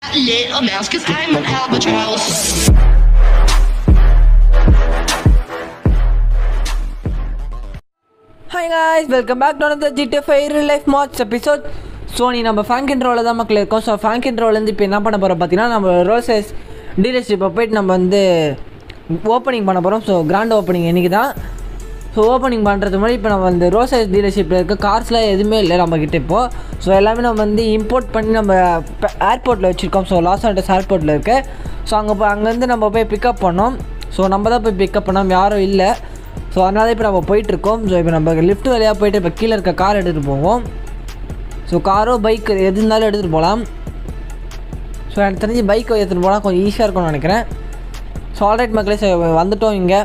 little mouse, cause I'm an albatross. Hi guys welcome back to another GTA 5 real life mods episode so நீ நம்ம ஃபேங்க் ரோவில் தான் மக்கள் இருக்கோம் so ஃபேங்க் ரோலேருந்து இப்போ என்ன பண்ண போகிறோம் பார்த்தீங்கன்னா நம்ம ரோசஸ் டீலர்ஷிப்பை போயிட்டு நம்ம வந்து ஓப்பனிங் பண்ண போகிறோம் ஸோ கிராண்ட் ஓப்பனிங் இன்றைக்கி தான் ஸோ ஓப்பனிங் பண்ணுறது முன்னாடி இப்போ நம்ம வந்து ரோசஸ் டீலர்ஷிப்பில் இருக்க கார்ஸ்லாம் எதுவுமே இல்லை நம்மக்கிட்ட இப்போது ஸோ எல்லாமே நம்ம வந்து இம்போர்ட் பண்ணி நம்ம ஏர்போர்ட்டில் வச்சுருக்கோம் ஸோ லாஸ் ஆண்டஸ் ஏர்போர்ட்டில் இருக்கு ஸோ அங்கே போய் அங்கேருந்து நம்ம போய் பிக்கப் பண்ணோம் ஸோ நம்ம தான் போய் பிக்கப் பண்ணோம் யாரும் இல்லை ஸோ அதனால இப்போ நம்ம போயிட்டுருக்கோம் ஸோ இப்போ நம்ம லிஃப்ட் வழியாக போயிட்டு இப்போ கீழே இருக்க கார் எடுத்துகிட்டு போவோம் ஸோ காரோ பைக் எது இருந்தாலும் எடுத்துகிட்டு போகலாம் ஸோ எனக்கு தெரிஞ்சு பைக் எடுத்துகிட்டு போனால் கொஞ்சம் ஈஸியாக இருக்கும்னு நினைக்கிறேன் ஸோ ஆல்ரைட் மக்களே ஸோ வந்துட்டோம் இங்கே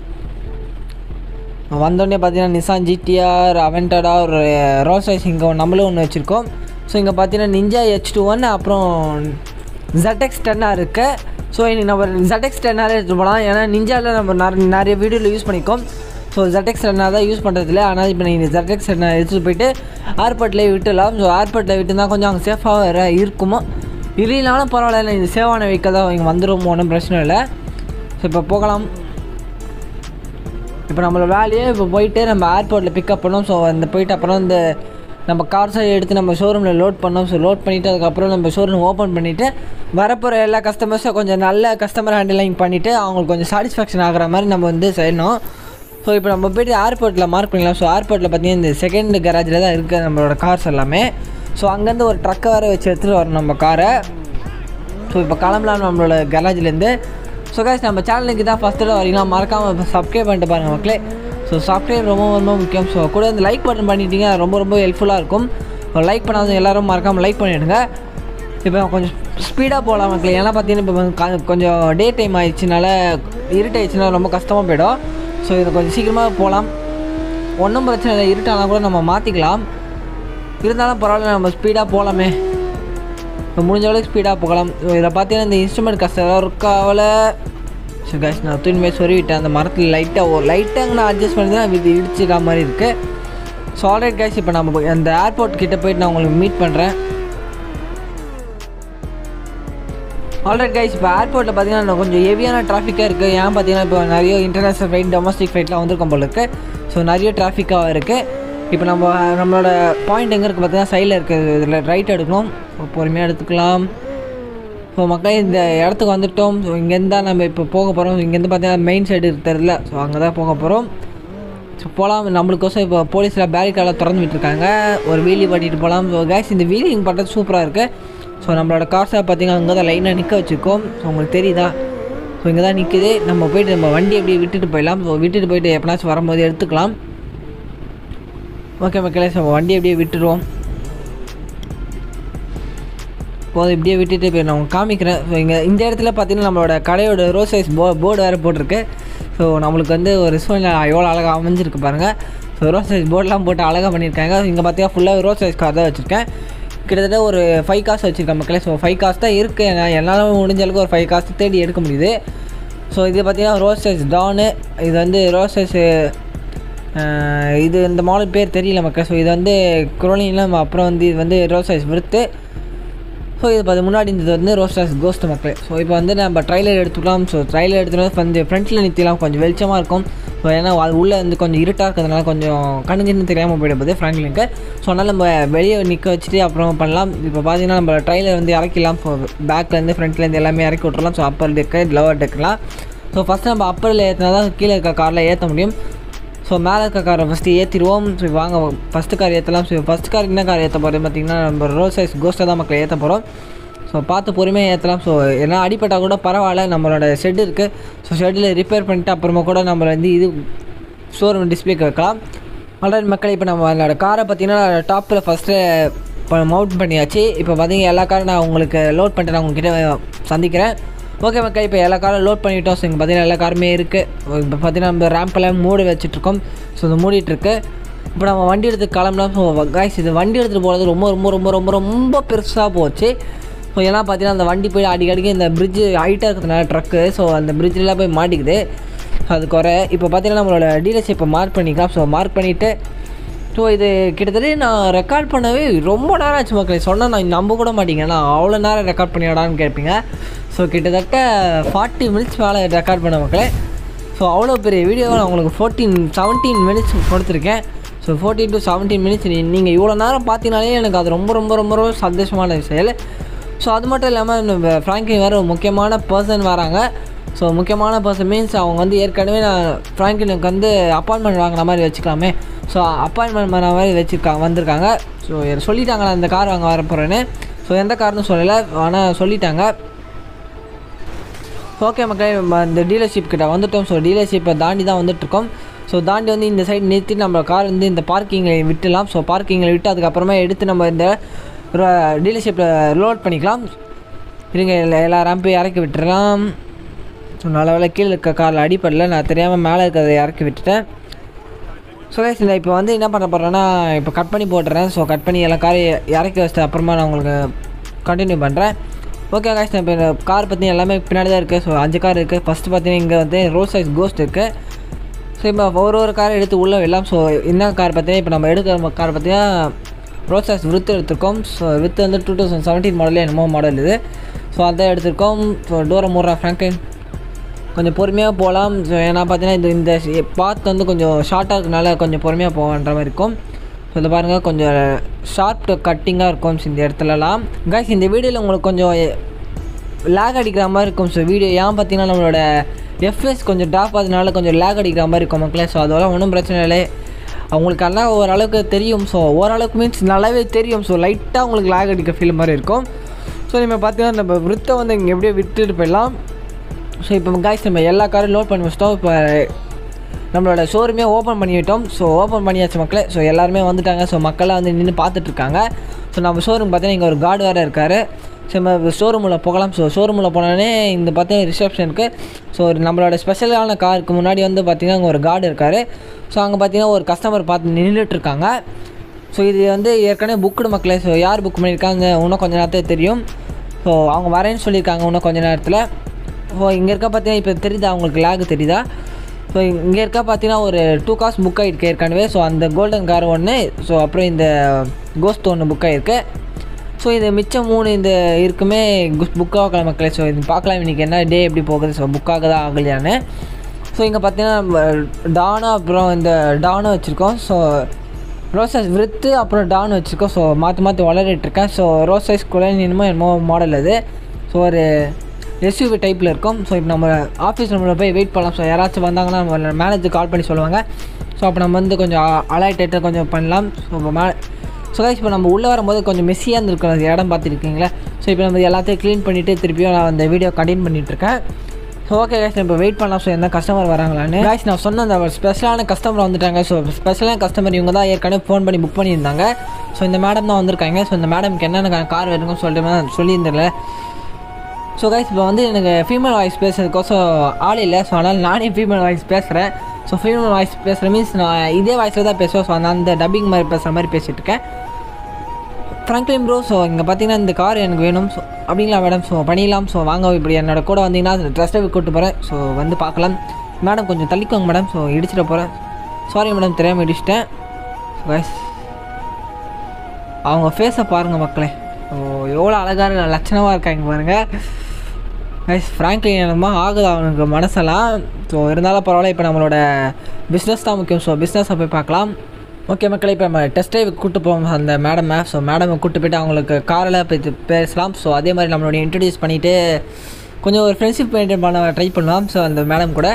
வந்தோடனே பார்த்தீங்கன்னா நிசான் ஜிடிஆர் அவென்டடா ஒரு ரோல்ஸ் ரைஸ் இங்கே நம்மளும் ஒன்று வச்சுருக்கோம் ஸோ இங்கே பார்த்தீங்கன்னா நிஞ்சா ஹெச் டூ ஒன் அப்புறம் ZX டென்னாக இருக்குது ஸோ இன்னைக்கு நம்ம ZX டென்னாலே எடுத்துகிட்டு போகலாம் ஏன்னா நிஞ்சாவில் நம்ம நிறைய நிறைய வீடியோவில் யூஸ் பண்ணிக்கோம் ஸோ ZX டென்னாக தான் யூஸ் பண்ணுறதில்ல ஆனால் இப்போ நீங்கள் ZX டென்னை எடுத்துகிட்டு போயிட்டு ஏர்போர்ட்லேயே விட்டுலாம் ஸோ ஏர்போர்ட்டில் விட்டுருந்தா கொஞ்சம் அங்கே சேஃபாக வேறு இருக்குமோ இல்லைனாலும் பரவாயில்ல இது சேவான வெஹிக்கல் தான் இங்கே வந்துடும் ஒன்றும் பிரச்சனை இல்லை ஸோ இப்போ போகலாம் இப்போ நம்மளோட வேலையே இப்போ போயிட்டு நம்ம ஏர்போர்ட்டில் பிக்கப் பண்ணோம் ஸோ அந்த போயிட்டு அப்புறம் இந்த நம்ம கார்ஸை எடுத்து நம்ம ஷோரூமில் லோட் பண்ணோம் ஸோ லோட் பண்ணிவிட்டு அதுக்கப்புறம் நம்ம ஷோரூம் ஓப்பன் பண்ணிவிட்டு வரப்போகிற எல்லா கஸ்டமர்ஸும் கொஞ்சம் நல்ல கஸ்டமர் ஹேண்டிலிங் பண்ணிவிட்டு அவங்களுக்கு கொஞ்சம் சாட்டிஸ்ஃபேக்ஷன் ஆகிற மாதிரி நம்ம வந்து செய்யணும் ஸோ இப்போ நம்ம போயிட்டு ஏர்போர்ட்டில் மார்க் பண்ணிடலாம் ஸோ ஏர்போர்ட்டில் பார்த்தீங்கன்னா இந்த செகண்ட் கராஜில் தான் இருக்குது நம்மளோட கார்ஸ் எல்லாமே ஸோ அங்கேருந்து ஒரு ட்ரக்கை வேறு வச்சு எடுத்துகிட்டு வரணும் நம்ம காரை ஸோ இப்போ கிளம்பலாம் நம்மளோட கராஜ்லேருந்து ஸோ guys நம்ம சேனலுக்கு தான் ஃபஸ்ட்டு வரீங்களா மறக்காமல் சப்ஸ்கிரைப் பண்ணிட்டு பாருங்கள் மக்களே ஸோ சப்ஸ்கிரைப் ரொம்ப ரொம்ப முக்கியம் ஸோ கூட இந்த லைக் பட்டன் பண்ணிட்டீங்க ரொம்ப ரொம்ப ஹெல்ப்ஃபுல்லாக இருக்கும் லைக் பண்ணாத எல்லாரும் மறக்காமல் லைக் பண்ணிவிடுங்க இப்போ கொஞ்சம் ஸ்பீடாக போகலாம் மக்களே ஏன்னா பார்த்தீங்கன்னா இப்போ வந்து கா- கொஞ்சம் டே டைம் ஆயிடுச்சுனால இருட்டாயிடுச்சுன்னா ரொம்ப கஷ்டமாக போயிடும் ஸோ இதை கொஞ்சம் சீக்கிரமாக போகலாம் ஒன்றும் பிரச்சனை இல்லை இருட்டானா கூட நம்ம மாற்றிக்கலாம் இருந்தாலும் பரவாயில்ல நம்ம ஸ்பீடாக போகலாமே இப்போ முடிஞ்ச அளவுக்கு ஸ்பீடாக போகலாம் ஸோ இதில் பார்த்தீங்கன்னா இந்த இன்ஸ்ட்ருமெண்ட் கஷ்டம் இருக்காவில் ஸோ guys நான் தூய்மை சொருவிட்டேன் அந்த மரத்தில் லைட்டாக ஒரு லைட்டாக நான் அட்ஜஸ்ட் பண்ணி தான் இது இடிச்சிக்க மாதிரி இருக்குது ஸோ ஆல்ரைட் கைஸ் இப்போ நம்ம போய் அந்த ஏர்போர்ட் கிட்ட போயிட்டு நான் உங்களுக்கு மீட் பண்ணுறேன் ஆல்ரைட் கைஸ் இப்போ ஏர்போர்ட்டில் பார்த்தீங்கன்னா கொஞ்சம் ஹெவியான டிராஃபிக்காக இருக்குது ஏன் பார்த்தீங்கன்னா இப்போ நிறைய இன்டர்நேஷ்னல் ஃப்ளைட் டொமஸ்டிக் ஃப்ளைட்லாம் வந்திருக்கும் போல இருக்குது ஸோ நிறைய டிராஃபிக்காக இருக்குது இப்போ நம்ம நம்மளோட பாயிண்ட் எங்கே இருக்குது பார்த்தீங்கன்னா சைடில் இருக்குது இதில் ரைட் எடுக்கணும் பொறுமையாக எடுத்துக்கலாம் ஸோ மக்களே இந்த இடத்துக்கு வந்துட்டோம் ஸோ இங்கேருந்து தான் நம்ம இப்போ போக போகிறோம் இங்கேருந்து பார்த்தீங்கன்னா மெயின் சைடு தெரில ஸோ அங்கே தான் போக போகிறோம் ஸோ போகலாம் நம்மளுக்கோசம் இப்போ போலீஸில் பேரிக்கார்டெலாம் திறந்து விட்டுருக்காங்க ஒரு வீலி பண்ணிட்டு போகலாம் ஸோ கேஸ் இந்த வீலிங் பண்ணுறது சூப்பராக இருக்குது ஸோ நம்மளோட கார்ஸை பார்த்தீங்கன்னா அங்கே தான் லைனாக நிற்க வச்சுருக்கோம் ஸோ உங்களுக்கு தெரியுதா ஸோ இங்கே தான் நிற்குது நம்ம போயிட்டு நம்ம வண்டி அப்படியே விட்டுட்டு போயிடலாம் ஸோ விட்டுட்டு போயிட்டு எப்பனாச்சும் வரும்போது எடுத்துக்கலாம் ஓகே மக்களே ஸோ வண்டி அப்படியே விட்டுருவோம் போதும் இப்படியே விட்டுட்டு போய் நான் உங்களுக்கு காமிக்கிறேன் ஸோ இங்கே இந்த இடத்துல பார்த்தீங்கன்னா நம்மளோட கடையோட ரோஸ் சைஸ் போ போர்டு வேறு போட்டிருக்கு ஸோ நம்மளுக்கு வந்து ஒரு சூழ்நிலை எவ்வளோ அழகாக அமைஞ்சிருக்கு பாருங்கள் ஸோ ரோஸ் சைஸ் போர்டெலாம் போட்டு அழகாக பண்ணியிருக்காங்க இங்கே பார்த்தீங்கன்னா ஃபுல்லாக ரோஸ் சைஸ் கார் தான் வச்சுருக்கேன் கிட்டத்தட்ட ஒரு ஃபைவ் காசு வச்சுருக்கேன் மக்களே ஸோ ஃபைவ் காசு தான் இருக்குது நான் என்னால் முடிஞ்ச அளவுக்கு ஒரு ஃபைவ் காசு தேடி எடுக்க முடியுது ஸோ இது பார்த்தீங்கன்னா ரோஸ் சைஸ் டானு இது வந்து ரோஸ் சைஸ் இது இந்த மாடல் பேர் தெரியல மக்கள் ஸோ இது வந்து குரோனியில் அப்புறம் வந்து இது வந்து ரோஸ் சைஸ் விருத்து ஸோ இது பார்த்து முன்னாடி இருந்தது வந்து ரோஸ்டாஸ் கோஸ்ட் மக்கள் ஸோ இப்போ வந்து நம்ம ட்ரைலர் எடுத்துக்கலாம் ஸோ ட்ரைலர் எடுத்துகிட்டு கொஞ்சம் ஃப்ரண்ட்டில் நிறுத்திலாம் கொஞ்சம் வெளிச்சமாக இருக்கும் ஸோ ஏன்னா அது உள்ளே வந்து கொஞ்சம் இருட்டாக இருக்கிறதுனால கொஞ்சம் கண்ணுன்னு தெரியாமல் போயிடும்போது ஃப்ரண்ட்லிங்க்கு ஸோ அதனால் நம்ம வெளியே நிற்க வச்சுட்டு அப்புறம் பண்ணலாம் இப்போ பார்த்தீங்கன்னா நம்ம ட்ரைலர் வந்து இறக்கிடலாம் ஸோ பேக்லேருந்து ஃப்ரண்ட்லேருந்து எல்லாமே இறக்கி விட்றலாம் ஸோ அப்பர் டெக்கு லோவர் டெக்கலாம் ஸோ ஃபஸ்ட்டு நம்ம அப்பரில் ஏற்றினா தான் கீழே இருக்க காரில் ஏற்ற முடியும் ஸோ மேலே இருக்க காரை ஃபஸ்ட்டு ஏற்றிடுவோம் ஸோ வாங்க ஃபஸ்ட்டு கார் ஏற்றலாம் ஸோ ஃபஸ்ட் கார் என்ன கார் ஏற்ற போகிறது பார்த்தீங்கன்னா நம்ம ரோட் சைஸ் கோஸ்ட்டை தான் மக்கள் ஏற்ற போகிறோம் ஸோ பார்த்து பொறுமையாக ஏற்றலாம் ஸோ ஏன்னா அடிப்பட்டால் கூட பரவாயில்ல நம்மளோட ஷெட் இருக்குது ஸோ ஷெட்டில் ரிப்பேர் பண்ணிட்டு அப்புறமா கூட நம்ம வந்து இது ஷோரூம் டிஸ்பிளேக்கு வைக்கலாம் ஆல்ரெடி மக்கள் இப்போ நம்ம அதோட காரை பார்த்தீங்கன்னா டாப்பில் ஃபஸ்ட்டு இப்போ மவுண்ட் பண்ணியாச்சு இப்போ பார்த்தீங்க எல்லா காரும் நான் உங்களுக்கு லோட் பண்ணிட்டு நான் உங்ககிட்ட சந்திக்கிறேன் ஓகே மக்கள் இப்போ எல்லா காரும் லோட் பண்ணிட்டோம் ஸோ இங்கே பார்த்தீங்கன்னா எல்லா காருமே இருக்குது இப்போ பார்த்தீங்கன்னா நம்ம ரேம்பெல்லாம் மூடி வச்சுட்ருக்கோம் ஸோ இது மூடிட்டுருக்கு இப்போ நம்ம வண்டி எடுத்து கிளம்பலாம் ஸோ காய்ஸ் இது வண்டி எடுத்துகிட்டு போகிறது ரொம்ப ரொம்ப ரொம்ப ரொம்ப ரொம்ப பெருசாக போச்சு ஸோ ஏன்னா பார்த்தீங்கன்னா அந்த வண்டி போய் அடிக்கடிக்கு இந்த பிரிட்ஜு ஹைட்டாக இருக்கிறதுனால ட்ரக்கு ஸோ அந்த பிரிட்ஜில் போய் மாட்டிக்குது அது குறை இப்போ பார்த்தீங்கன்னா நம்மளோட டீலர்ஷிப்பை மார்க் பண்ணிக்கலாம் ஸோ மார்க் பண்ணிவிட்டு ஸோ இது கிட்டத்தட்ட நான் ரெக்கார்ட் பண்ணவே ரொம்ப நேரம் ஆச்சு மக்களே சொன்னால் நான் நம்ப கூட மாட்டீங்க நான் அவ்வளோ நேரம் ரெக்கார்ட் பண்ணியாடான்னு கேட்பீங்க ஸோ கிட்டத்தட்ட ஃபார்ட்டி மினிட்ஸ் மேலே ரெக்கார்ட் பண்ண மக்களே ஸோ அவ்வளோ பெரிய வீடியோவை நான் உங்களுக்கு ஃபோர்டீன் செவன்டீன் மினிட்ஸ் கொடுத்துருக்கேன் so fourteen to seventeen minutes நீங்கள் இவ்வளோ நேரம் பார்த்தீங்கனாலே எனக்கு அது ரொம்ப ரொம்ப ரொம்ப ரொம்ப சந்தோஷமான செயல் ஸோ அது மட்டும் இல்லாமல் நம்ம ஃப்ராங்கின் வேறு ஒரு முக்கியமான பர்சன் வராங்க ஸோ முக்கியமான பர்சன் மீன்ஸ் அவங்க வந்து ஏற்கனவே நான் ஃப்ராங்கினுக்கு வந்து அப்பாயின்மெண்ட் வாங்குற மாதிரி வச்சுக்கலாமே ஸோ அப்பாயின்மெண்ட் பண்ண மாதிரி வச்சுருக்காங்க வந்திருக்காங்க ஸோ சொல்லிட்டாங்க நான் இந்த கார் வாங்க வர போகிறேன்னு ஸோ எந்த கார்னு சொல்லலை ஆனால் சொல்லிட்டாங்க ஓகே மக்களே நம்ம இந்த டீலர்ஷிப் கிட்ட வந்துட்டோம் ஸோ டீலர்ஷிப்பை தாண்டி தான் வந்துட்டுருக்கோம் ஸோ தாண்டி வந்து இந்த சைடு நிறுத்தி நம்ம கார் வந்து இந்த பார்க்கிங்கில் விட்டுலாம் ஸோ பார்க்கிங்கில் விட்டு அதுக்கப்புறமா எடுத்து நம்ம இந்த டீலர்ஷிப்பில் லோட் பண்ணிக்கலாம் இருங்க எல்லா எல்லா ரேம்பையும் இறக்கி விட்டுறலாம் ஸோ நல்ல வேலை கீழே இருக்க காரில் அடிப்படல நான் தெரியாமல் மேலே இருக்கிறத இறக்கி விட்டுட்டேன் ஸோ கைஸ் இந்த இப்போ வந்து என்ன பண்ண போகிறேன்னா இப்போ கட் பண்ணி போட்டுறேன் ஸோ கட் பண்ணி எல்லா காரையும் இறக்கி வச்சிட்டு அப்புறமா நான் உங்களுக்கு கண்டினியூ பண்ணுறேன் ஓகே காய்ஸ் இப்போ இந்த கார் பற்றி எல்லாமே பின்னாடி தான் இருக்குது ஸோ அஞ்சு கார் இருக்குது ஃபஸ்ட்டு பார்த்தீங்கன்னா இங்கே வந்து ரோட் சைஸ் கோஸ்ட் இருக்குது ஸோ இப்போ ஒரு ஒரு காரை எடுத்து உள்ளே விடலாம் ஸோ என்ன கார் பார்த்தீங்கன்னா இப்போ நம்ம எடுக்கிற கார் பார்த்தீங்கன்னா ரோட் சைஸ் விருத்து எடுத்திருக்கோம் ஸோ வித்து வந்து டூ தௌசண்ட் செவன்டீன் மாடல் என்னமோ மாடல் இது ஸோ அதான் எடுத்திருக்கோம் ஸோ டோரை மூடுறா ஃப்ராங்க்லின் கொஞ்சம் பொறுமையாக போகலாம் ஸோ ஏன்னா பார்த்தீங்கன்னா இந்த இந்த பாத் வந்து கொஞ்சம் ஷார்ட்டாக இருக்கனால கொஞ்சம் பொறுமையாக போகன்ற மாதிரி இருக்கும் ஸோ இதை பாருங்கள் கொஞ்சம் ஷார்ப் கட்டிங்காக இருக்கும் இந்த இடத்துலலாம் கைஸ் இந்த வீடியோவில் உங்களுக்கு கொஞ்சம் லேக் அடிக்கிற மாதிரி இருக்கும் ஸோ வீடியோ ஏன் பார்த்தீங்கன்னா நம்மளோட எஃப்எஸ் கொஞ்சம் ட்ராப் ஆகுதுனால கொஞ்சம் லேக் அடிக்கிற மாதிரி இருக்கும் மக்களே ஸோ அதெல்லாம் ஒன்றும் பிரச்சனை இல்லை அவங்களுக்கு எல்லாம் ஓரளவுக்கு தெரியும் ஸோ ஓரளவுக்கு மீன்ஸ் நல்லாவே தெரியும் ஸோ லைட்டாக உங்களுக்கு லேக் அடிக்கிற ஃபீல் மாதிரி இருக்கும் ஸோ நம்ம பார்த்தீங்கன்னா நம்ம விருத்தை வந்து இங்கே எப்படியே விட்டுட்டு போயிடலாம் ஸோ இப்போ காய்ஸ் நம்ம எல்லா காரையும் லோட் பண்ணி வச்சிட்டோம் இப்போ நம்மளோட ஷோரூமே ஓப்பன் பண்ணிவிட்டோம் ஸோ ஓப்பன் பண்ணியாச்சு மக்களே ஸோ எல்லாருமே வந்துட்டாங்க ஸோ மக்கள்லாம் வந்து நின்று பார்த்துட்ருக்காங்க ஸோ நம்ம ஷோரூம் பார்த்தீங்கன்னா இங்கே ஒரு கார்டு வேறு இருக்கார் ஸோ நம்ம ஷோரூமில் போகலாம் ஸோ ஷோரூமில் போனோடனே இந்த பார்த்தீங்கன்னா ரிசப்ஷனுக்கு ஸோ ஒரு நம்மளோட ஸ்பெஷலான காருக்கு முன்னாடி வந்து பார்த்திங்கன்னா அங்கே ஒரு கார்டு இருக்கார் ஸோ அங்கே பார்த்தீங்கன்னா ஒரு கஸ்டமர் பார்த்து நின்றுட்டுருக்காங்க ஸோ இது வந்து ஏற்கனவே புக்குடு மக்களே ஸோ யார் புக் பண்ணியிருக்காங்க இன்னும் கொஞ்சம் நேரத்தில் தெரியும் ஸோ அவங்க வரேன்னு சொல்லியிருக்காங்க இன்னும் கொஞ்சம் நேரத்தில் ஸோ இங்கே இருக்க பார்த்தீங்கன்னா இப்போ தெரியுதா அவங்களுக்கு லேக் தெரியுதா ஸோ இங்கே இருக்க பார்த்தீங்கன்னா ஒரு டூ கார்ஸ் புக் ஆகிருக்கு ஏற்கனவே ஸோ அந்த கோல்டன் கார் ஒன்று ஸோ அப்புறம் இந்த கோஸ்ட் ஒன்று புக் ஆகிருக்கு ஸோ இது மிச்சம் மூணு இந்த இருக்குமே புக் ஆகலை மக்களே ஸோ இது பார்க்கலாம் இன்றைக்கி என்ன டே எப்படி போகுது ஸோ புக் ஆகுதா ஆகலையான்னு ஸோ இங்கே பார்த்தீங்கன்னா நம்ம டானா அப்புறம் இந்த டானும் வச்சுருக்கோம் ஸோ ரோசஸ் விருத்து அப்புறம் டான் வச்சுருக்கோம் ஸோ மாற்றி மாற்றி வளரிட்டுருக்கேன் ஸோ ரோசஸ் குழந்தை என்னமோ என்னமோ மாடல் அது ஸோ ஒரு எஸ்யூவி டைப்பில் இருக்கும் ஸோ இப்போ நம்ம ஆஃபீஸ் ரூமில் போய் வெயிட் பண்ணலாம் ஸோ யாராச்சும் வந்தாங்கன்னா நம்ம மேனேஜர் கால் பண்ணி சொல்லுவாங்க ஸோ அப்போ நம்ம வந்து கொஞ்சம் அலாய்டேட்டாக கொஞ்சம் பண்ணலாம் ஸோ இப்போ மே ஸோ கைஸ் இப்போ நம்ம உள்ளே வரும்போது கொஞ்சம் மெஸ்ஸியாக இருந்திருக்கும் அந்த இடம் பார்த்துருக்கீங்களா ஸோ இப்போ நம்ம எல்லாத்தையும் க்ளீன் பண்ணிவிட்டு திருப்பியும் நான் அந்த வீடியோ கண்டினியூ பண்ணிகிட்ருக்கேன் ஸோ ஓகே கைஸ் இப்போ வெயிட் பண்ணலாம் ஸோ என்ன கஸ்டமர் வராங்களான்னு கைஸ் நான் சொன்ன அந்த ஸ்பெஷலான கஸ்டமர் வந்துட்டாங்க ஸோ ஸ்பெஷலான கஸ்டமர் இவங்க தான் ஏற்கனவே ஃபோன் பண்ணி புக் பண்ணியிருந்தாங்க ஸோ இந்த மேடம் தான் வந்திருக்காங்க ஸோ இந்த மேடம்க்கு என்னென்ன கார் வேணும்னு சொல்லிட்டு சொல்லியிருந்தில்ல ஸோ கைஸ் இப்போ வந்து எனக்கு ஃபீமேல் வாய்ஸ் பேசுறதுக்கோசம் ஆள் இல்லை ஸோ அதனால் நானே ஃபீமேல் வாய்ஸ் பேசுகிறேன் ஸோ ஃபீமேல் வாய்ஸ் பேசுகிற மீன்ஸ் நான் இதே வாய்ஸில் தான் பேசுவேன் ஸோ நான் அந்த டப்பிங் மாதிரி பேசுகிற மாதிரி பேசிகிட்டு இருக்கேன் ஃப்ராங்க்லின் ப்ரோ ஸோ இங்கே பார்த்தீங்கன்னா இந்த கார் எனக்கு வேணும் ஸோ அப்படிங்களா மேடம் ஸோ பண்ணிடலாம் ஸோ வாங்க இப்படி என்னோட கூட வந்தீங்கன்னா ட்ரெஸ் ட்ரைவ் கூப்பிட்டு போகிறேன் ஸோ வந்து பார்க்கலாம் மேடம் கொஞ்சம் தள்ளிக்கோங்க மேடம் ஸோ இடிச்சிட போகிறேன் சாரி மேடம் தெரியாமல் இடிச்சிட்டேன் கைஸ் அவங்க ஃபேஸை பாருங்கள் மக்களே ஸோ எவ்வளோ அழகாக லட்சணமாக இருக்காங்க பாருங்கள் கைஸ் ஃப்ராங்க்லின் என்னமா ஆகுது அவனுக்கு மனசெல்லாம் ஸோ இருந்தாலும் பரவாயில்ல இப்போ நம்மளோட பிஸ்னஸ் தான் முக்கியம் ஸோ பிஸ்னஸை போய் பார்க்கலாம் ஓகே மக்களே இப்போ நம்ம டெஸ்ட் ட்ரைவ் கூப்பிட்டு போவோம் அந்த மேடமை ஸோ மேடமை கூப்பிட்டு போயிட்டு அவங்களுக்கு காரில் போய் பேசலாம் ஸோ அதே மாதிரி நம்மளோட இன்ட்ரடியூஸ் பண்ணிவிட்டு கொஞ்சம் ஒரு ஃப்ரெண்ட்ஷிப் மெயின்டைன் பண்ண ட்ரை பண்ணலாம் ஸோ அந்த மேடம் கூட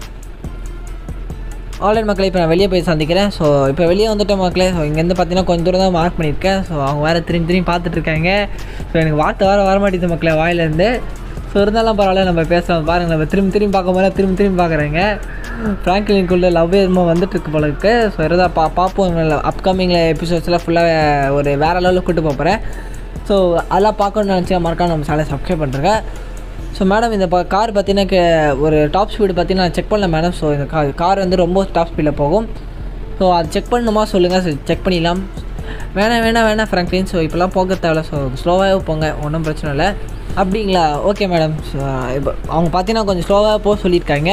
ஆன்லைன் மக்களை இப்போ நான் வெளியே போய் சந்திக்கிறேன் ஸோ இப்போ வெளியே வந்துட்டோம் மக்களே ஸோ இங்கேருந்து பார்த்தீங்கன்னா கொஞ்சம் தூரம் தான் மார்க் பண்ணியிருக்கேன் ஸோ அவங்க வேறு திரும்பி திரும்பி பார்த்துட்ருக்காங்க ஸோ எனக்கு வார்த்தை வர வர மாட்டேங்குது மக்களே வாயிலேருந்து ஸோ இருந்தாலும் பரவாயில்ல நம்ம பேசலாம் பாருங்கள் நம்ம திரும்பி திரும்பி பார்க்கும் போது திரும்பி திரும்பி பார்க்குறேங்க ஃப்ராங்க்லின்குள்ளே லவ் எதுமோ வந்துட்டுருக்கு போல இருக்கு ஸோ இருந்தா பா பார்ப்போம் அப்கமிங்கில் எபிசோட்ஸில் ஃபுல்லாக ஒரு வேறு லெவலில் கூட்டு போக போகிறேன் ஸோ அதெல்லாம் பார்க்கணும்னு நினச்சா மறக்காம நம்ம சேனலை சப்ஸ்கிரைப் பண்ணுறேங்க ஸோ மேடம் இந்த கார் பார்த்தீங்கன்னா ஒரு டாப் ஸ்பீடு பார்த்தீங்கன்னா செக் பண்ணல மேடம் ஸோ இந்த கார் கார் வந்து ரொம்ப டாப் ஸ்பீடில் போகும் ஸோ அது செக் பண்ணணுமா சொல்லுங்கள் செக் பண்ணிடலாம் வேணாம் வேணாம் வேணாம் ஃப்ராங்க்லின் ஸோ இப்போலாம் போக தேவையில்ல ஸோ ஸ்லோவாகவே போங்க ஒன்றும் பிரச்சனை இல்லை அப்படிங்களா ஓகே மேடம் ஸோ இப்போ அவங்க பார்த்தீங்கன்னா கொஞ்சம் ஸ்லோவாக போக சொல்லியிருக்காங்க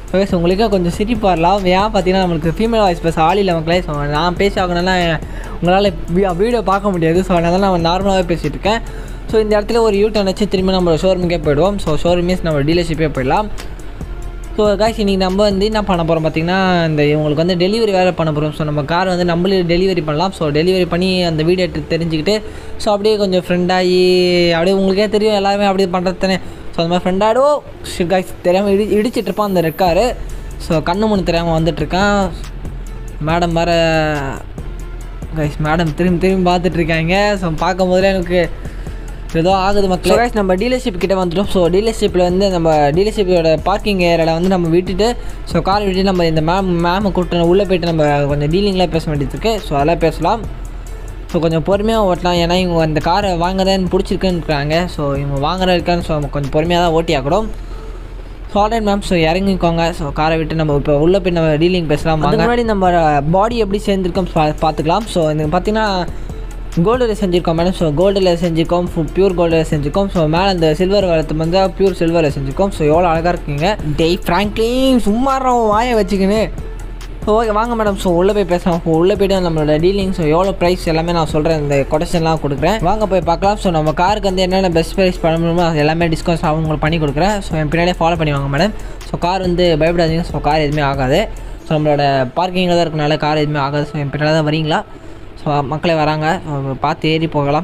ஓகே உங்களுக்கே கொஞ்சம் சிரிப்பு வரலாம் ஏன் பார்த்தீங்கன்னா நம்மளுக்கு ஃபீமேல் வாய்ஸ் பேச ஆள் இல்லை மக்களே ஸோ நான் பேசி ஆகணும்னா உங்களால் வீடியோ பார்க்க முடியாது ஸோ அதனால நான் நார்மலாகவே பேசிகிட்டு இருக்கேன் ஸோ இந்த இடத்துல ஒரு யூ டர்ன் வச்சு திரும்பி நம்ம ஷோரூமுக்கே போயிடுவோம் ஸோ ஷோரூம் மீன்ஸ் நம்ம டீலர்ஷிப்பே போயிடலாம் ஸோ காய்ஸ் இன்றைக்கி நம்ம வந்து என்ன பண்ண போகிறோம் பார்த்தீங்கன்னா இந்த இவங்களுக்கு வந்து டெலிவரி வேறு பண்ண போகிறோம் ஸோ நம்ம கார் வந்து நம்மளே டெலிவரி பண்ணலாம் ஸோ டெலிவரி பண்ணி அந்த வீடியோ எடுத்து தெரிஞ்சுக்கிட்டு ஸோ அப்படியே கொஞ்சம் ஃப்ரெண்டாகி அப்படியே உங்களுக்கே தெரியும் எல்லாருமே அப்படியே பண்ணுறது தானே ஸோ அந்த மாதிரி ஃப்ரெண்டாடோ ஷிட் காய்ஸ் தெரியாமல் இடி இடிச்சிட்டு இருப்பான் அந்த ரெக்காரு ஸோ கண்ணு மணி தெரியாமல் வந்துட்டுருக்கான் மேடம் வேறு கைஸ் மேடம் திரும்பி திரும்பி பார்த்துட்டு இருக்காங்க ஸோ பார்க்கும் போதுல எனக்கு ஏதோ ஆகுது மக்கள் கைஸ் நம்ம டீலர்ஷிப் கிட்ட வந்துட்டோம் ஸோ டீலர்ஷிப்பில் வந்து நம்ம டீலர்ஷிப்போட பார்க்கிங் ஏரியாவில் வந்து நம்ம விட்டுட்டு ஸோ கார் விட்டுட்டு நம்ம இந்த மேம் மேமை கூப்பிட்டு உள்ளே போயிட்டு நம்ம கொஞ்சம் டீலிங்லாம் பேச வேண்டியது இருக்குது ஸோ அதெல்லாம் பேசலாம் ஸோ கொஞ்சம் பொறுமையாக ஓட்டலாம் ஏன்னா இவங்க அந்த காரை வாங்குறேன்னு பிடிச்சிருக்குன்னு இருக்காங்க ஸோ இவங்க வாங்குற இருக்கான்னு ஸோ நம்ம கொஞ்சம் பொறுமையாக தான் ஓட்டி ஆக்கணும் ஸோ ஆல்ரைட் மேம் ஸோ இறங்கிக்கோங்க ஸோ காரை விட்டு நம்ம இப்போ உள்ளே போய் நம்ம டீலிங் பேசலாம் அதுக்கு முன்னாடி நம்ம பாடி எப்படி சேர்ந்துருக்கோம் பா பார்த்துக்கலாம் ஸோ இது பார்த்தீங்கன்னா கோல்டில் செஞ்சுருக்கோம் மேடம் ஸோ கோல்டில் செஞ்சுருக்கோம் பியூர் கோல்டில் செஞ்சுருக்கோம் ஸோ மேலே அந்த சில்வர் வளர்த்து வந்து பியூர் சில்வரில் செஞ்சுருக்கோம் ஸோ எவ்வளோ அழகாக இருக்கீங்க டெய் ஃப்ராங்க்லின் சும்மா வாயை வச்சுக்கின்னு ஸோ ஓகே வாங்க மேடம் ஸோ உள்ளே போய் பேசலாம் ஸோ உள்ளே போய்ட்டு நம்மளோட டீலிங் ஸோ எவ்வளோ ப்ரைஸ் எல்லாமே நான் சொல்கிறேன் இந்த கொட்டேஷன்லாம் கொடுக்குறேன் வாங்க போய் பார்க்கலாம் ஸோ நம்ம காருக்கு வந்து என்னென்ன பெஸ்ட் ப்ரைஸ் பண்ண முடியுமோ அது எல்லாமே டிஸ்கவுண்ட்ஸ் அவங்களுக்கு பண்ணி கொடுக்குறேன் ஸோ என் பின்னாடியே ஃபாலோ பண்ணி வாங்க மேடம் ஸோ கார் வந்து பயப்படாதீங்க ஸோ கார் எதுவுமே ஆகாது ஸோ நம்மளோட பார்க்கிங்கில் தான் இருக்கனால கார் எதுவுமே ஆகாது ஸோ என் பின்னாடி தான் வரீங்களா ஸோ மக்களே வராங்க ஸோ பார்த்து ஏறி போகலாம்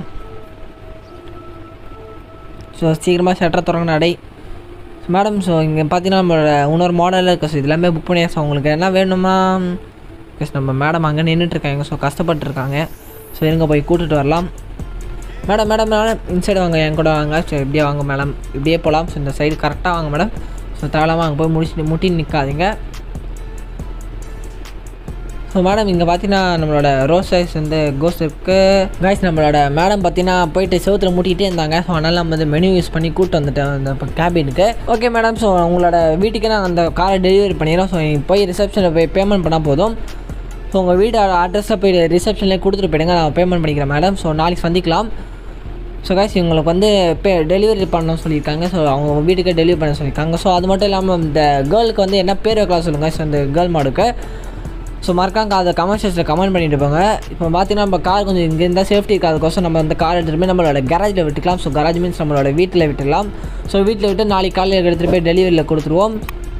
ஸோ சீக்கிரமாக ஷட்டரை திறங்க நடை ஸோ மேடம் ஸோ இங்கே பார்த்தீங்கன்னா நம்மளோட இன்னொரு மாடலில் இருக்குது ஸோ இது எல்லாமே புக் பண்ணியாச்சு உங்களுக்கு என்ன வேணுமா எஸ் நம்ம மேடம் அங்கே நின்றுட்டுருக்காங்க ஸோ கஷ்டப்பட்டுருக்காங்க ஸோ இருங்க போய் கூட்டிகிட்டு வரலாம் மேடம் மேடம் மேடம் இன்சைடு வாங்க என் கூட வாங்க ஸோ இப்படியே வாங்க மேடம் இப்படியே போகலாம் ஸோ இந்த சைடு கரெக்டாக வாங்க மேடம் ஸோ தேவையில்லாமல் அங்கே போய் முடிச்சுட்டு முட்டி நிற்காதீங்க ஸோ மேடம் இங்கே பார்த்தீங்கன்னா நம்மளோட ரோஸ் ரைஸ் வந்து கோஸ் இருக்குது ரைஸ் நம்மளோட மேடம் பார்த்தீங்கன்னா போயிட்டு செவத்தில் மூட்டிகிட்டே இருந்தாங்க ஸோ அதனால் நம்ம வந்து மெனு யூஸ் பண்ணி கூப்பிட்டு வந்துட்டேன் அந்த கேபினுக்கு ஓகே மேடம் ஸோ உங்களோட வீட்டுக்கு நான் அந்த காரை டெலிவரி பண்ணிடுறோம் ஸோ போய் ரிசப்ஷனில் போய் பேமெண்ட் பண்ணால் போதும் ஸோ உங்கள் வீடு அட்ரஸை போய் ரிசப்ஷன்லேயே கொடுத்துட்டு போயிடுங்க நான் பேமெண்ட் பண்ணிக்கிறேன் மேடம் ஸோ நாளைக்கு சந்திக்கலாம் ஸோ காய்ஸ் இவங்களுக்கு வந்து பே டெலிவரி பண்ண சொல்லியிருக்காங்க ஸோ அவங்க வீட்டுக்கு டெலிவரி பண்ண சொல்லியிருக்காங்க ஸோ அது மட்டும் இல்லாமல் இந்த கேர்ளுக்கு வந்து என்ன பேர் வைக்கலாம் சொல்லுங்கள் ஸோ இந்த கேர்ள் மாடுக்கு ஸோ மறக்காங்க அதை கமெண்ட் செக்ஷனில் கமெண்ட் பண்ணிட்டு போங்க இப்போ பார்த்தீங்கன்னா நம்ம கார் கொஞ்சம் இங்கே இருந்தால் சேஃப்டி இருக்காதுக்கோசம் நம்ம இந்த கார் எடுத்துகிட்டு போய் நம்மளோட கராஜில் விட்டுக்கலாம் ஸோ கராஜ் மீன்ஸ் நம்மளோட வீட்டில் விட்டுக்கலாம் ஸோ வீட்டில் விட்டு நாளைக்கு காலையில் எடுத்துகிட்டு போய் டெலிவரியில் கொடுத்துருவோம்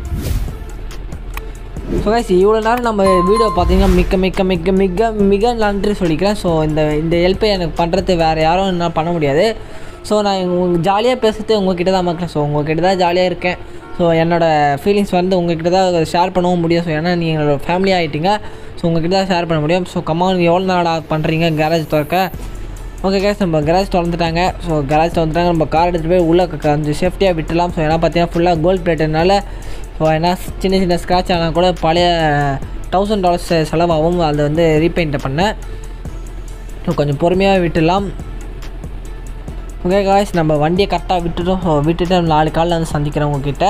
ஸோ கைஸ் இவ்வளோ நேரம் நம்ம வீடியோ பார்த்தீங்கன்னா மிக்க மிக்க மிக்க மிக மிக நன்றி சொல்லிக்கிறேன் ஸோ இந்த இந்த ஹெல்ப்பை எனக்கு பண்ணுறது வேறு யாரும் என்னால் பண்ண முடியாது ஸோ நான் உங்களுக்கு ஜாலியாக பேசுறது உங்ககிட்ட தான் மக்கள் ஸோ உங்ககிட்ட தான் ஜாலியாக இருக்கேன் ஸோ என்னோடய ஃபீலிங்ஸ் வந்து உங்ககிட்ட தான் ஷேர் பண்ணவும் முடியும் ஸோ ஏன்னா நீங்கள் என்னோடய ஃபேமிலி ஆகிட்டீங்க ஸோ உங்ககிட்ட தான் ஷேர் பண்ண முடியும் ஸோ கம்மான் எவ்வளோ நாளாக பண்ணுறீங்க கேரேஜ் திறக்க ஓகே கேஸ் நம்ம கராஜ் திறந்துட்டாங்க ஸோ கராஜ் திறந்துட்டாங்க நம்ம கார் எடுத்துகிட்டு போய் உள்ளே கொஞ்சம் சேஃப்டியாக விட்டுலாம் ஸோ ஏன்னா பார்த்தீங்கன்னா ஃபுல்லாக கோல்ட் பிளேட்டுனால ஸோ ஏன்னா சின்ன சின்ன ஸ்க்ராட்ச் ஆனால் கூட பழைய தௌசண்ட் டாலர்ஸ் செலவாகும் அதை வந்து ரீபெயிண்ட்டை பண்ணேன் ஸோ கொஞ்சம் பொறுமையாக விட்டுடலாம் ஓகே காய்ஸ் நம்ம வண்டியை கரெக்டாக விட்டுட்டோம் ஸோ விட்டுட்டு நாலு காலில் வந்து சந்திக்கிறேன் உங்ககிட்ட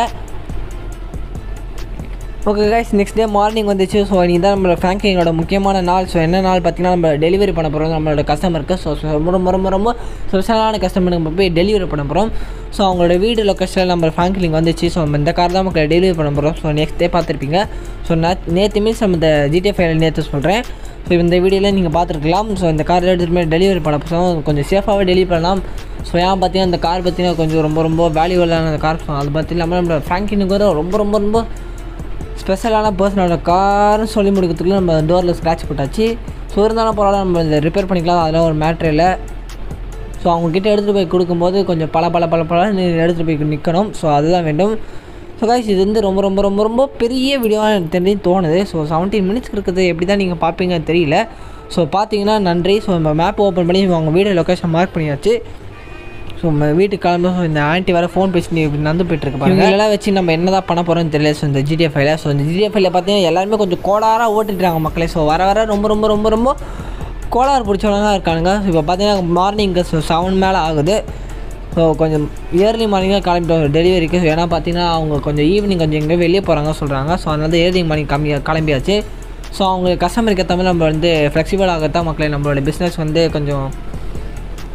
okay guys next day morning வந்துச்சு ஸோ இனி தான் நம்மளோட ஃப்ராங்கிங்கோட முக்கியமான நாள் ஸோ என்ன நாள் பார்த்தீங்கன்னா நம்ம டெலிவரி பண்ண போகிறோம் நம்மளோட கஸ்டமருக்கு ஸோ ரொம்ப ரொம்ப ரொம்ப ரொம்ப ஸ்பெஷலான கஸ்டமருக்கு நம்ம போய் டெலிவரி பண்ண போகிறோம் ஸோ அவங்களோட வீடு லொக்கேஷனில் நம்ம ஃப்ராங்கிலிங் வந்துச்சு ஸோ நம்ம இந்த கார் தான் நமக்கு டெலிவரி பண்ண போகிறோம் ஸோ நெக்ஸ்ட் டே பார்த்துருப்பீங்க ஸோ நேற்று மீன்ஸ் நம்ம இந்த ஜிடிஎஃப் ஃபைல் நேற்று சொல்கிறேன் ஸோ இந்த வீடியோவில் நீங்கள் பார்த்துருக்கலாம் ஸோ இந்த கார் எடுத்துகிட்டு போய் டெலிவரி பண்ண போகிறோம் கொஞ்சம் சேஃபாகவே டெலிவரி பண்ணலாம் ஸோ ஏன் பார்த்தீங்கன்னா இந்த கார் பார்த்தீங்கன்னா கொஞ்சம் ரொம்ப ரொம்ப வேல்யூவலான கார் ஸோ அது பற்றி இல்லாமல் நம்மளோட ஃப்ராங்கினுக்கு வந்து ரொம்ப ரொம்ப ரொம்ப ஸ்பெஷலான பர்சனோட கார்னு சொல்லி முடிக்கிறதுக்குள்ள நம்ம டோரில் ஸ்க்ராட்ச் போட்டாச்சு ஸோ இருந்தாலும் பரவாயில்ல நம்ம இதை ரிப்பேர் பண்ணிக்கலாம் அதெல்லாம் ஒரு மேட்ரு இல்லை ஸோ அவங்கக்கிட்ட எடுத்துகிட்டு போய் கொடுக்கும்போது கொஞ்சம் பல பல பல பல எடுத்துகிட்டு போய் நிற்கணும் ஸோ அதுதான் வேண்டும் ஸோ கைஸ் இது வந்து ரொம்ப ரொம்ப ரொம்ப ரொம்ப பெரிய வீடியோவாக எனக்கு தெரிஞ்சு தோணுது ஸோ செவன்டீன் மினிட்ஸ் இருக்குது எப்படி தான் நீங்கள் பார்ப்பீங்கன்னு தெரியல ஸோ பார்த்தீங்கன்னா நன்றி ஸோ நம்ம மேப் ஓப்பன் பண்ணி அவங்க வீடு லொக்கேஷன் மார்க் பண்ணியாச்சு ஸோ நம்ம வீட்டுக்கு கிளம்ப ஸோ இந்த ஆண்டி வேறு ஃபோன் பேசி இப்படி நடந்து போயிட்டுருக்கு பாருங்க இதெல்லாம் வச்சு நம்ம என்ன தான் பண்ண போகிறோம்னு தெரியல ஸோ இந்த ஜிடிஎஃப்ஐல ஸோ இந்த ஜிடிஎஃப்ஐல பார்த்தீங்கன்னா எல்லாருமே கொஞ்சம் கோளாராக ஓட்டிட்டுறாங்க மக்களே ஸோ வர வர ரொம்ப ரொம்ப ரொம்ப ரொம்ப கோளாறு பிடிச்சவங்க தான் இருக்கானுங்க ஸோ இப்போ பார்த்தீங்கன்னா மார்னிங்கு ஸோ செவன் மேலே ஆகுது ஸோ கொஞ்சம் இயர்லி மார்னிங்காக கிளம்பிட்டோம் டெலிவரிக்கு ஸோ ஏன்னா பார்த்தீங்கன்னா அவங்க கொஞ்சம் ஈவினிங் கொஞ்சம் எங்கேயோ வெளியே போகிறாங்க சொல்கிறாங்க ஸோ அதனால தான் இயர்லி மார்னிங் கம்மி கிளம்பியாச்சு ஸோ அவங்க கஸ்டமருக்கு ஏற்ற மாதிரி நம்ம வந்து ஃப்ளெக்சிபிள் ஆகத்தான் மக்களை நம்மளோட பிஸ்னஸ் வந்து கொஞ்சம்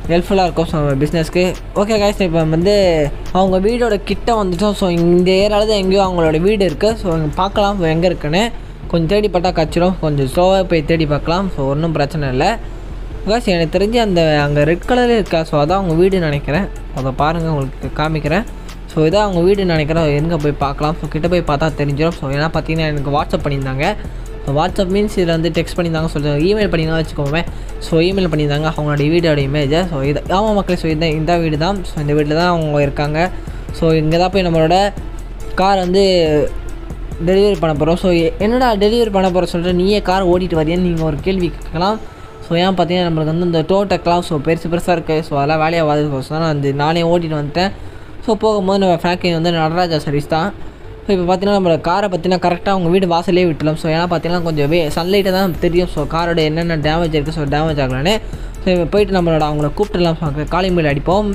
ஹெல்ப்ஃபுல்லாக இருக்கும் ஸோ பிஸ்னஸ்க்கு ஓகே கைஸ் இப்போ வந்து அவங்க வீடோட கிட்ட வந்துட்டோம் ஸோ இந்த ஏரியாவில் தான் எங்கேயோ அவங்களோட வீடு இருக்குது ஸோ இங்கே பார்க்கலாம் எங்கே இருக்குன்னு கொஞ்சம் தேடி பார்த்தா கச்சிரும் கொஞ்சம் ஸ்லோவாக போய் தேடி பார்க்கலாம் ஸோ ஒன்றும் பிரச்சனை இல்லை கைஸ் எனக்கு தெரிஞ்சு அந்த அங்கே ரெட் கலரில் இருக்கா ஸோ அதான் அவங்க வீடு நினைக்கிறேன் அதை பாருங்கள் உங்களுக்கு காமிக்கிறேன் ஸோ இதான் அவங்க வீடு நினைக்கிறேன் எங்கே போய் பார்க்கலாம் ஸோ கிட்ட போய் பார்த்தா தெரிஞ்சிடும் ஸோ ஏன்னா பார்த்தீங்கன்னா எனக்கு வாட்ஸ்அப் பண்ணியிருந்தாங்க ஸோ வாட்ஸ்அப் மீன்ஸ் இதில் வந்து டெக்ஸ்ட் பண்ணியிருந்தாங்க சொல்லிட்டு இமெயில் பண்ணியிருந்தா வச்சுக்கோங்க ஸோ இமெயில் பண்ணியிருந்தாங்க அவங்களோட வீடோட இமேஜை ஸோ இது ஆமாம் மக்களே ஸோ இந்த இந்த வீடு தான் ஸோ இந்த வீட்டில் தான் அவங்க இருக்காங்க ஸோ இங்கே தான் போய் நம்மளோட கார் வந்து டெலிவரி பண்ண போகிறோம் ஸோ என்னடா டெலிவரி பண்ண போகிற சொல்லிட்டு நீயே கார் ஓட்டிட்டு வரியான்னு நீங்கள் ஒரு கேள்வி கேட்கலாம் ஸோ ஏன் பார்த்தீங்கன்னா நம்மளுக்கு வந்து இந்த டோட்டக்லாம் ஸோ பெருசு பெருசாக இருக்குது ஸோ அதெல்லாம் வேலையாகாது ஸோ நான் வந்து நானே ஓட்டிட்டு வந்துட்டேன் ஸோ போகும்போது நம்ம ஃப்ராங்கிங் வந்து நடராஜா சர்வீஸ் தான் ஸோ இப்போ பார்த்தீங்கன்னா நம்மளோட காரை பார்த்தீங்கன்னா கரெக்டாக அவங்க வீடு வாசலே விட்டலாம் ஸோ ஏன்னா பார்த்தீங்கன்னா கொஞ்சம் வே சன்லைட்டை தான் தெரியும் ஸோ காரோட என்னென்ன டேமேஜ் இருக்குது ஸோ டேமேஜ் ஆகலான்னு ஸோ இப்போ போயிட்டு நம்மளோட அவங்கள கூப்பிட்டுலாம் காலிங் மேல் அடிப்போம்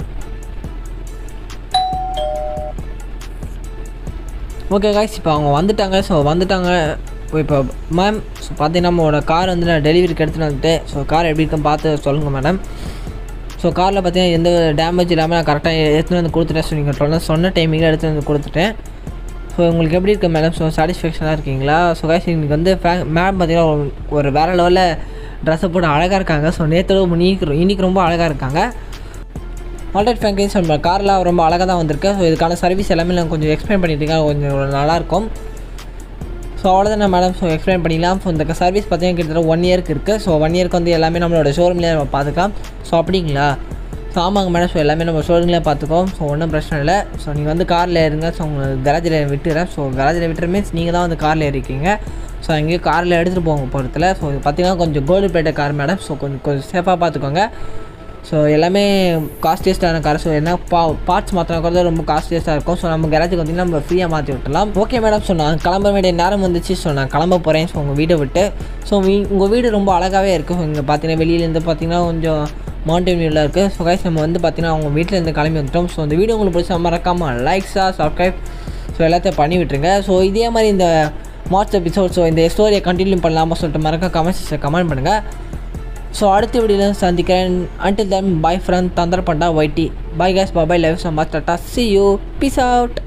ஓகே காய்ஸ் இப்போ அவங்க வந்துட்டாங்க ஸோ வந்துட்டாங்க இப்போ மேம் ஸோ பார்த்தீங்கன்னா நம்மளோட கார் வந்து நான் டெலிவரிக்கு எடுத்துகிட்டு வந்துட்டேன் ஸோ கார் எப்படி இருக்குன்னு பார்த்து சொல்லுங்கள் மேடம் ஸோ காரில் பார்த்தீங்கன்னா எந்த டேமேஜ் இல்லாமல் நான் கரெக்டாக எடுத்துகிட்டு வந்து கொடுத்துட்டேன் ஸோ நீங்கள் சொன்ன சொன்ன டைமிங்கில் எடுத்துகிட்டு வந்து கொடுத்துட்டேன் ஸோ உங்களுக்கு எப்படி இருக்குது மேடம் ஸோ சாட்டிஸ்ஃபேக்ஷனாக இருக்கீங்களா ஸோ காய்ஸ் இன்னைக்கு வந்து ஃபே மேம் பார்த்தீங்கன்னா ஒரு- ஒரு வேறு லெவலில் ட்ரெஸ்ஸை போட்டு அழகாக இருக்காங்க ஸோ நேற்று இன்னைக்கு இன்னைக்கு ரொம்ப அழகாக இருக்காங்க ஆல்ரெட் ஃபேங்கிஸ் நம்ம கார்லாம் ரொம்ப அழகாக தான் வந்திருக்கு ஸோ இதுக்கான சர்வீஸ் எல்லாமே நான் கொஞ்சம் எக்ஸ்பிளைன் பண்ணிட்டு கொஞ்சம் நல்லாயிருக்கும் ஸோ அவ்வளோதானே மேடம் ஸோ எக்ஸ்பிளைன் பண்ணிக்கலாம் ஸோ இந்த சர்வீஸ் பார்த்தீங்கன்னா கிட்டத்தட்ட ஒன் இயர்க்கு இருக்குது ஸோ ஒன் இயர்க்கு வந்து எல்லாமே நம்மளோட ஷோரூம்லேயே நம்ம பார்த்துக்கலாம் ஸோ அப்படிங்களா ஸோ ஆமாங்க மேடம் ஸோ எல்லாமே நம்ம ஷோரூம்லேயே பார்த்துக்கோம் ஸோ ஒன்றும் பிரச்சனை இல்லை ஸோ நீங்கள் வந்து காரில் இருங்க ஸோ உங்கள் கராஜில் விட்டுறேன் ஸோ கராஜில் விட்டுற மீன்ஸ் நீங்கள் தான் வந்து காரில் இருக்கீங்க ஸோ அங்கேயே காரில் எடுத்துகிட்டு போங்க போகிறதுல ஸோ இது பார்த்தீங்கன்னா கொஞ்சம் gold plated car madam so கொஞ்சம் கொஞ்சம் சேஃபாக பார்த்துக்கோங்க ஸோ எல்லாமே காஸ்ட்லியஸ்ட்டான கார் ஸோ என்ன பா பார்ட்ஸ் மாற்றினா கூட ரொம்ப காஸ்ட்லியஸ்ட்டாக இருக்கும் ஸோ நம்ம கராஜுக்கு பார்த்தீங்கன்னா நம்ம ஃப்ரீயாக மாற்றி விட்டுலாம் ஓகே மேடம் ஸோ நான் கிளம்ப வேண்டிய நேரம் வந்துச்சு ஸோ நான் கிளம்ப போகிறேன் ஸோ உங்கள் வீட்டை விட்டு ஸோ உங்கள் வீடு ரொம்ப அழகாகவே இருக்குது ஸோ இங்கே பார்த்தீங்கன்னா வெளியிலேருந்து பார்த்தீங்கன்னா கொஞ்சம் மவுண்டன் வியூவில் இருக்குது ஸோ கைஸ் நம்ம வந்து பார்த்தீங்கன்னா அவங்க வீட்டிலேருந்து கிளம்பி வந்துட்டோம் ஸோ இந்த வீடியோ உங்களுக்கு பிடிச்சா மறக்காமல் லைக்ஸாக சப்ஸ்கிரைப் ஸோ எல்லாத்தையும் பண்ணி விட்டுருங்க ஸோ இதே மாதிரி இந்த மார்ச் எபிசோட் ஸோ இந்த ஸ்டோரியை கண்டினியூ பண்ணலாமா சொல்லிட்டு மறக்க கமெண்ட்ஸை கமெண்ட் பண்ணுங்கள் ஸோ அடுத்த வீடியோவில் சந்திக்கிறேன் until then bye friend thunder panda YT bye guys bye bye live சம்பாஸ் tata see you peace out